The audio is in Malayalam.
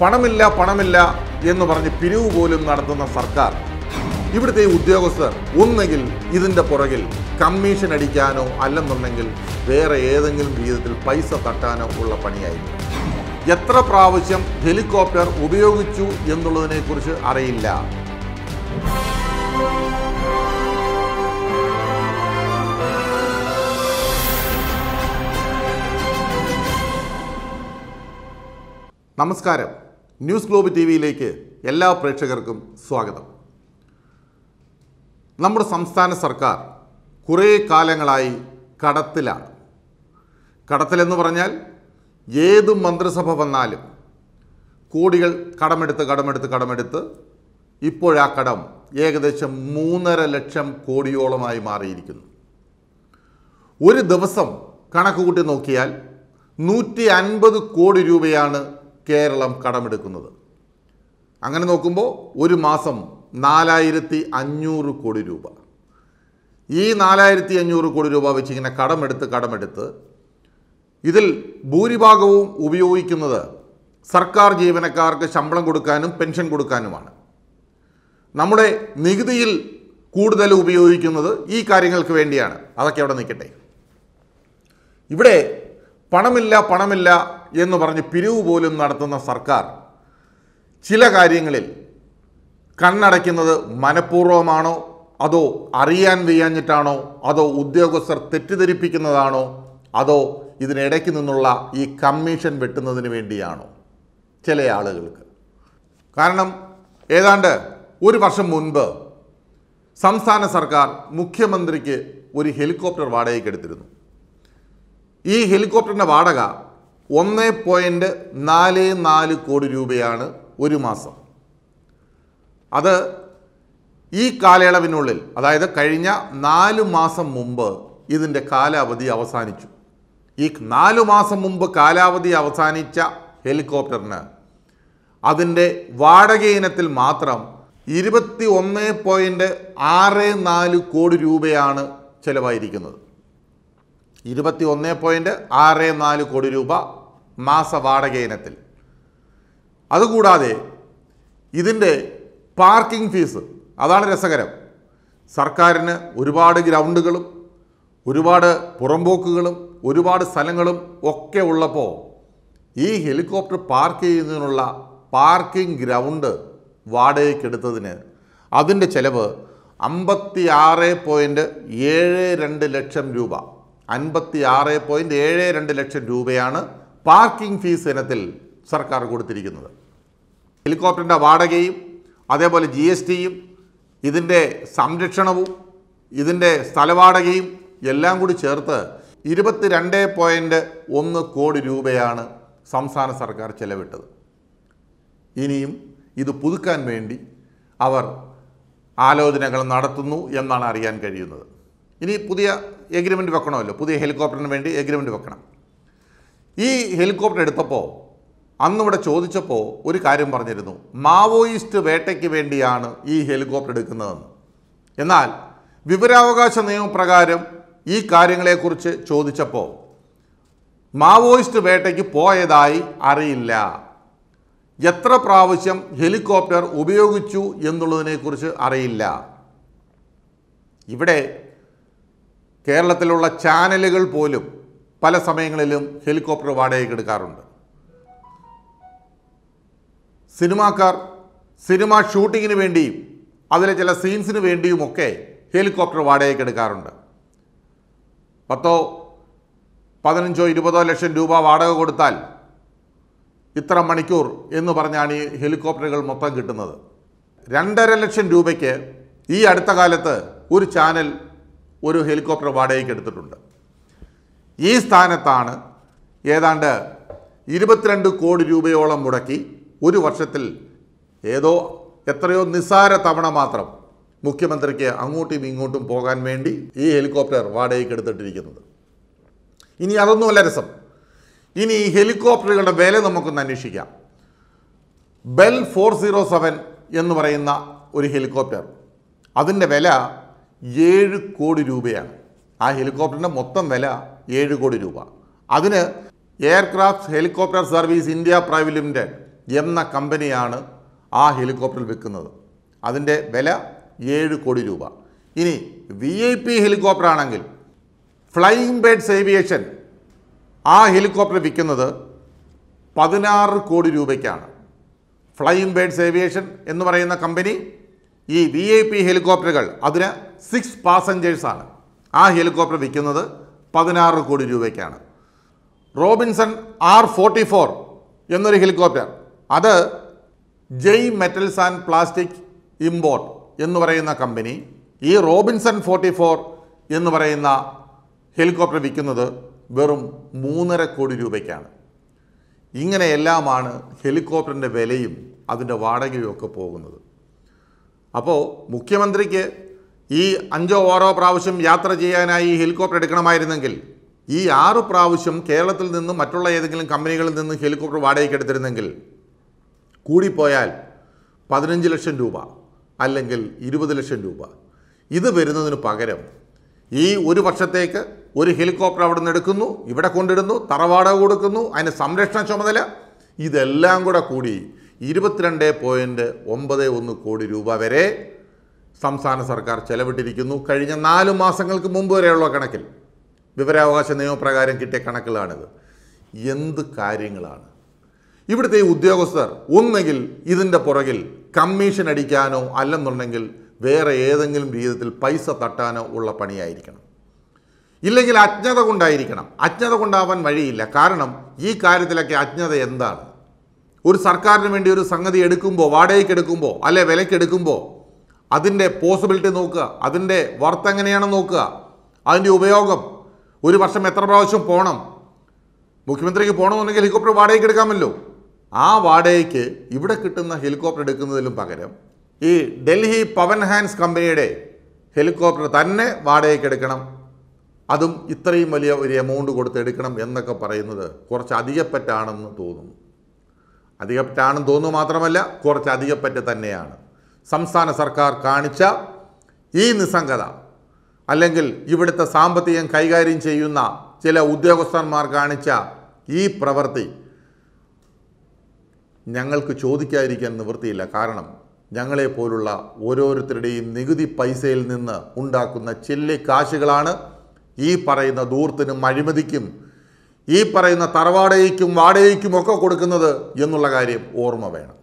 പണമില്ല പണമില്ല എന്ന് പറഞ്ഞ് പിരിവ് പോലും നടത്തുന്ന സർക്കാർ ഇവിടുത്തെ ഈ ഉദ്യോഗസ്ഥർ ഒന്നുകിൽ ഇതിൻ്റെ പുറകിൽ കമ്മീഷൻ അടിക്കാനോ അല്ലെന്നുണ്ടെങ്കിൽ വേറെ ഏതെങ്കിലും വിധത്തിൽ പൈസ തട്ടാനോ ഉള്ള പണിയായിരിക്കും എത്ര പ്രാവശ്യം ഹെലികോപ്റ്റർ ഉപയോഗിച്ചു എന്നുള്ളതിനെക്കുറിച്ച് അറിയില്ല നമസ്കാരം ന്യൂസ് ഗ്ലോബ് ടി വിയിലേക്ക് എല്ലാ പ്രേക്ഷകർക്കും സ്വാഗതം നമ്മുടെ സംസ്ഥാന സർക്കാർ കുറേ കാലങ്ങളായി കടത്തിലാണ് കടത്തിലെന്ന് പറഞ്ഞാൽ ഏത് മന്ത്രിസഭ വന്നാലും കോടികൾ കടമെടുത്ത് കടമെടുത്ത് കടമെടുത്ത് ഇപ്പോഴാ കടം ഏകദേശം മൂന്നര ലക്ഷം കോടിയോളമായി മാറിയിരിക്കുന്നു ഒരു ദിവസം കണക്ക് കൂട്ടി നോക്കിയാൽ നൂറ്റി അൻപത് കോടി രൂപയാണ് കേരളം കടമെടുക്കുന്നത് അങ്ങനെ നോക്കുമ്പോൾ ഒരു മാസം നാലായിരത്തി അഞ്ഞൂറ് കോടി രൂപ ഈ നാലായിരത്തി അഞ്ഞൂറ് കോടി രൂപ വെച്ച് ഇങ്ങനെ കടമെടുത്ത് കടമെടുത്ത് ഇതിൽ ഭൂരിഭാഗവും ഉപയോഗിക്കുന്നത് സർക്കാർ ജീവനക്കാർക്ക് ശമ്പളം കൊടുക്കാനും പെൻഷൻ കൊടുക്കാനുമാണ് നമ്മുടെ നികുതിയിൽ കൂടുതൽ ഉപയോഗിക്കുന്നത് ഈ കാര്യങ്ങൾക്ക് വേണ്ടിയാണ് അതൊക്കെ അവിടെ നിൽക്കട്ടെ ഇവിടെ പണമില്ല പണമില്ല എന്ന് പറഞ്ഞ് പിരിവ് പോലും നടത്തുന്ന സർക്കാർ ചില കാര്യങ്ങളിൽ കണ്ണടയ്ക്കുന്നത് മനഃപൂർവ്വമാണോ അതോ അറിയാൻ വയ്യാഞ്ഞിട്ടാണോ അതോ ഉദ്യോഗസ്ഥർ തെറ്റിദ്ധരിപ്പിക്കുന്നതാണോ അതോ ഇതിനിടയ്ക്ക് നിന്നുള്ള ഈ കമ്മീഷൻ വെട്ടുന്നതിന് വേണ്ടിയാണോ ചില ആളുകൾക്ക് കാരണം ഏതാണ്ട് ഒരു വർഷം മുൻപ് സംസ്ഥാന സർക്കാർ മുഖ്യമന്ത്രിക്ക് ഒരു ഹെലികോപ്റ്റർ വാടകയ്ക്ക് എടുത്തിരുന്നു ഈ ഹെലികോപ്റ്ററിൻ്റെ വാടക ഒന്ന് പോയിൻറ്റ് നാല് നാല് കോടി രൂപയാണ് ഒരു മാസം അത് ഈ കാലയളവിനുള്ളിൽ അതായത് കഴിഞ്ഞ നാല് മാസം മുമ്പ് ഇതിൻ്റെ കാലാവധി അവസാനിച്ചു ഈ നാലു മാസം മുമ്പ് കാലാവധി അവസാനിച്ച ഹെലികോപ്റ്ററിന് അതിൻ്റെ വാടക ഇനത്തിൽ മാത്രം ഇരുപത്തി ഒന്ന് പോയിൻറ്റ് ആറ് നാല് കോടി രൂപയാണ് ചിലവായിരിക്കുന്നത് ഇരുപത്തി ഒന്ന് പോയിൻറ്റ് ആറ് നാല് കോടി രൂപ മാസ വാടക ഇനത്തിൽ അതുകൂടാതെ ഇതിൻ്റെ പാർക്കിംഗ് ഫീസ് അതാണ് രസകരം സർക്കാരിന് ഒരുപാട് ഗ്രൗണ്ടുകളും ഒരുപാട് പുറമ്പോക്കുകളും ഒരുപാട് സ്ഥലങ്ങളും ഒക്കെ ഉള്ളപ്പോൾ ഈ ഹെലികോപ്റ്റർ പാർക്ക് ചെയ്യുന്നതിനുള്ള പാർക്കിംഗ് ഗ്രൗണ്ട് വാടകയ്ക്കെടുത്തതിന് അതിൻ്റെ ചെലവ് അമ്പത്തി ആറ് പോയിൻറ്റ് ഏഴ് രണ്ട് ലക്ഷം രൂപ അൻപത്തി ആറ് പോയിൻറ്റ് ഏഴ് രണ്ട് ലക്ഷം രൂപയാണ് പാർക്കിംഗ് ഫീസ് ഇനത്തിൽ സർക്കാർ കൊടുത്തിരിക്കുന്നത് ഹെലികോപ്റ്ററിൻ്റെ വാടകയും അതേപോലെ ജി എസ് ടിയും ഇതിൻ്റെ സംരക്ഷണവും ഇതിൻ്റെ സ്ഥലവാടകയും എല്ലാം കൂടി ചേർത്ത് ഇരുപത്തിരണ്ട് പോയിൻറ്റ് ഒന്ന് കോടി രൂപയാണ് സംസ്ഥാന സർക്കാർ ചെലവിട്ടത് ഇനിയും ഇത് പുതുക്കാൻ വേണ്ടി അവർ ആലോചനകൾ നടത്തുന്നു എന്നാണ് അറിയാൻ കഴിയുന്നത് ഇനി പുതിയ എഗ്രിമെൻ്റ് വെക്കണമല്ലോ പുതിയ ഹെലികോപ്റ്ററിന് വേണ്ടി എഗ്രിമെൻ്റ് വെക്കണം ഈ ഹെലികോപ്റ്റർ എടുത്തപ്പോൾ അന്നിവിടെ ചോദിച്ചപ്പോൾ ഒരു കാര്യം പറഞ്ഞിരുന്നു മാവോയിസ്റ്റ് വേട്ടയ്ക്ക് വേണ്ടിയാണ് ഈ ഹെലികോപ്റ്റർ എടുക്കുന്നതെന്ന് എന്നാൽ വിവരാവകാശ നിയമപ്രകാരം ഈ കാര്യങ്ങളെക്കുറിച്ച് ചോദിച്ചപ്പോൾ മാവോയിസ്റ്റ് വേട്ടയ്ക്ക് പോയതായി അറിയില്ല എത്ര പ്രാവശ്യം ഹെലികോപ്റ്റർ ഉപയോഗിച്ചു എന്നുള്ളതിനെക്കുറിച്ച് അറിയില്ല ഇവിടെ കേരളത്തിലുള്ള ചാനലുകൾ പോലും പല സമയങ്ങളിലും ഹെലികോപ്റ്റർ വാടകയ്ക്ക് എടുക്കാറുണ്ട് സിനിമാക്കാർ സിനിമ ഷൂട്ടിങ്ങിന് വേണ്ടിയും അതിലെ ചില സീൻസിന് വേണ്ടിയുമൊക്കെ ഹെലികോപ്റ്റർ വാടകയ്ക്ക് എടുക്കാറുണ്ട് പത്തോ പതിനഞ്ചോ ഇരുപതോ ലക്ഷം രൂപ വാടക കൊടുത്താൽ ഇത്ര മണിക്കൂർ എന്ന് പറഞ്ഞാണ് ഈ ഹെലികോപ്റ്ററുകൾ മൊത്തം കിട്ടുന്നത് രണ്ടര ലക്ഷം രൂപയ്ക്ക് ഈ അടുത്ത കാലത്ത് ഒരു ചാനൽ ഒരു ഹെലികോപ്റ്റർ വാടകയ്ക്ക് എടുത്തിട്ടുണ്ട് ഈ സ്ഥാനത്താണ് ഏതാണ്ട് ഇരുപത്തിരണ്ട് കോടി രൂപയോളം മുടക്കി ഒരു വർഷത്തിൽ ഏതോ എത്രയോ നിസ്സാര തവണ മാത്രം മുഖ്യമന്ത്രിക്ക് അങ്ങോട്ടും ഇങ്ങോട്ടും പോകാൻ വേണ്ടി ഈ ഹെലികോപ്റ്റർ വാടകയ്ക്ക് എടുത്തിട്ടിരിക്കുന്നത് ഇനി അതൊന്നുമല്ല രസം ഇനി ഈ ഹെലികോപ്റ്ററുകളുടെ വില നമുക്കൊന്ന് അന്വേഷിക്കാം ബെൽ ഫോർ സീറോ സെവൻ എന്ന് പറയുന്ന ഒരു ഹെലികോപ്റ്റർ അതിൻ്റെ വില ഏഴ് കോടി രൂപയാണ് ആ ഹെലികോപ്റ്ററിൻ്റെ മൊത്തം വില ഏഴ് കോടി രൂപ അതിന് aircraft helicopter service India private limited എന്ന കമ്പനിയാണ് ആ ഹെലികോപ്റ്റർ വിൽക്കുന്നത് അതിൻ്റെ വില ഏഴ് കോടി രൂപ ഇനി വി ഐ പി ഹെലികോപ്റ്റർ ആണെങ്കിൽ ഫ്ലൈയിങ് ബേഡ്സ് ഏവിയേഷൻ ആ ഹെലികോപ്റ്റർ വിൽക്കുന്നത് പതിനാറ് കോടി രൂപയ്ക്കാണ് ഫ്ലൈയിങ് ബേഡ്സ് ഏവിയേഷൻ എന്ന് പറയുന്ന കമ്പനി ഈ വി ഐ പി ഹെലികോപ്റ്ററുകൾ അതിന് സിക്സ് പാസഞ്ചേഴ്സാണ് ആ ഹെലികോപ്റ്റർ വിൽക്കുന്നത് പതിനാറ് കോടി രൂപയ്ക്കാണ് റോബിൻസൺ ആർ ഫോർട്ടി ഫോർ എന്നൊരു ഹെലികോപ്റ്റർ അത് Jai metals and plastic import എന്ന് പറയുന്ന കമ്പനി ഈ റോബിൻസൺ ഫോർട്ടി ഫോർ എന്ന് പറയുന്ന ഹെലികോപ്റ്റർ വിൽക്കുന്നത് വെറും മൂന്നര കോടി രൂപയ്ക്കാണ് ഇങ്ങനെയെല്ലാമാണ് ഹെലികോപ്റ്ററിൻ്റെ വിലയും അതിൻ്റെ വാടകയും ഒക്കെ പോകുന്നത് അപ്പോൾ മുഖ്യമന്ത്രിക്ക് ഈ അഞ്ചോ ആറോ പ്രാവശ്യം യാത്ര ചെയ്യാനായി ഈ ഹെലികോപ്റ്റർ എടുക്കണമായിരുന്നെങ്കിൽ ഈ ആറ് പ്രാവശ്യം കേരളത്തിൽ നിന്നും മറ്റുള്ള ഏതെങ്കിലും കമ്പനികളിൽ നിന്ന് ഹെലികോപ്റ്റർ വാടകയ്ക്ക് എടുത്തിരുന്നെങ്കിൽ കൂടിപ്പോയാൽ പതിനഞ്ച് ലക്ഷം രൂപ അല്ലെങ്കിൽ ഇരുപത് ലക്ഷം രൂപ ഇത് വരുന്നതിന് പകരം ഈ ഒരു വർഷത്തേക്ക് ഒരു ഹെലികോപ്റ്റർ അവിടെ നിന്ന് എടുക്കുന്നു ഇവിടെ കൊണ്ടിടുന്നു തറവാടക കൊടുക്കുന്നു അതിന് സംരക്ഷണ ചുമതല ഇതെല്ലാം കൂടെ കൂടി ഇരുപത്തിരണ്ട് പോയിൻറ്റ് ഒമ്പത് ഒന്ന് കോടി രൂപ വരെ സംസ്ഥാന സർക്കാർ ചെലവിട്ടിരിക്കുന്നു കഴിഞ്ഞ നാല് മാസങ്ങൾക്ക് മുമ്പ് വരെയുള്ള കണക്കിൽ വിവരാവകാശ നിയമപ്രകാരം കിട്ടിയ കണക്കുകളാണിത് എന്ത് കാര്യങ്ങളാണ് ഇവിടുത്തെ ഈ ഉദ്യോഗസ്ഥർ ഒന്നുകിൽ ഇതിൻ്റെ പുറകിൽ കമ്മീഷൻ അടിക്കാനോ അല്ലെന്നുണ്ടെങ്കിൽ വേറെ ഏതെങ്കിലും രീതിയിൽ പൈസ തട്ടാനോ ഉള്ള പണിയായിരിക്കണം ഇല്ലെങ്കിൽ അജ്ഞത കൊണ്ടായിരിക്കണം അജ്ഞത കൊണ്ടാവാൻ വഴിയില്ല കാരണം ഈ കാര്യത്തിലൊക്കെ അജ്ഞത എന്താണ് ഒരു സർക്കാരിന് വേണ്ടി ഒരു സംഗതി എടുക്കുമ്പോൾ വാടകയ്ക്ക് എടുക്കുമ്പോൾ അല്ലെ വിലയ്ക്ക് എടുക്കുമ്പോൾ അതിൻ്റെ പോസിബിലിറ്റി നോക്കുക അതിൻ്റെ വർത്ത് എങ്ങനെയാണെന്ന് നോക്കുക അതിൻ്റെ ഉപയോഗം ഒരു വർഷം എത്ര പ്രാവശ്യം പോകണം മുഖ്യമന്ത്രിക്ക് പോകണമെന്നുണ്ടെങ്കിൽ ഹെലികോപ്റ്റർ വാടകയ്ക്ക് എടുക്കാമല്ലോ ആ വാടകയ്ക്ക് ഇവിടെ കിട്ടുന്ന ഹെലികോപ്റ്റർ എടുക്കുന്നതിലും പകരം ഈ ഡൽഹി പവൻ ഹാൻസ് കമ്പനിയുടെ ഹെലികോപ്റ്റർ തന്നെ വാടകയ്ക്ക് എടുക്കണം അതും ഇത്രയും വലിയ ഒരു എമൗണ്ട് കൊടുത്ത് എടുക്കണം എന്നൊക്കെ പറയുന്നത് കുറച്ച് അധികപ്പറ്റാണെന്ന് തോന്നുന്നു അധികപ്പറ്റാണെന്ന് തോന്നുന്നു മാത്രമല്ല കുറച്ച് അധികപ്പറ്റ് തന്നെയാണ് സംസ്ഥാന സർക്കാർ കാണിച്ച ഈ നിസ്സംഗത അല്ലെങ്കിൽ ഇവിടുത്തെ സാമ്പത്തികം കൈകാര്യം ചെയ്യുന്ന ചില ഉദ്യോഗസ്ഥന്മാർ കാണിച്ച ഈ പ്രവൃത്തി ഞങ്ങൾക്ക് ചോദിക്കാതിരിക്കാൻ നിവൃത്തിയില്ല കാരണം ഞങ്ങളെപ്പോലുള്ള ഓരോരുത്തരുടെയും നികുതി പൈസയിൽ നിന്ന് ഉണ്ടാക്കുന്ന ചില്ലി കാശുകളാണ് ഈ പറയുന്ന ദൂർത്തിനും അഴിമതിക്കും ഈ പറയുന്ന തറവാടകയ്ക്കും വാടകയ്ക്കും ഒക്കെ കൊടുക്കുന്നത് എന്നുള്ള കാര്യം ഓർമ്മ വേണം